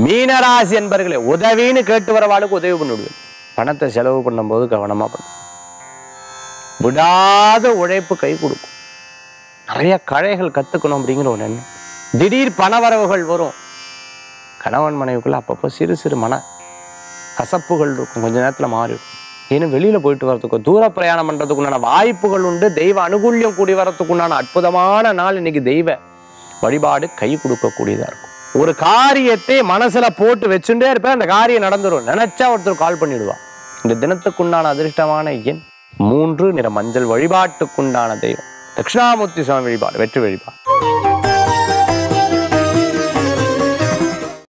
மீனராசி என்பர்களே உதவின்னு கேட்டு வரவாளுக்கு உதவி பண்ணிவிடுவேன் பணத்தை செலவு பண்ணும்போது கவனமா பண்ணும் விடாத உழைப்பு கை கொடுக்கும் நிறைய கழைகள் கத்துக்கணும் அப்படிங்கிற ஒரு எண்ணம் திடீர் பணவரவுகள் வரும் கணவன் மனைவிக்குள்ள அப்பப்போ சிறு சிறு மன கசப்புகள் இருக்கும் கொஞ்ச நேரத்துல மாறிடும் ஏன்னா வெளியில போயிட்டு வரதுக்கு தூர பிரயாணம் பண்றதுக்கு உண்டான வாய்ப்புகள் உண்டு தெய்வ அனுகூல்யம் கூடி வரதுக்கு உண்டான அற்புதமான நாள் இன்னைக்கு தெய்வ வழிபாடு கை கொடுக்கக்கூடியதா இருக்கும் ஒரு காரியத்தை மனசுல போட்டு வச்சுட்டே இருப்பேன் அந்த காரியம் நடந்துரும் நினைச்சா ஒருத்தர் கால் பண்ணிடுவா இந்த தினத்துக்குண்டான அதிர்ஷ்டமான எண் மூன்று நிற மஞ்சள் வழிபாட்டுக்குண்டான தெய்வம் தட்சிணாமூர்த்தி சுவாமி வழிபாடு வெற்றி வழிபாடு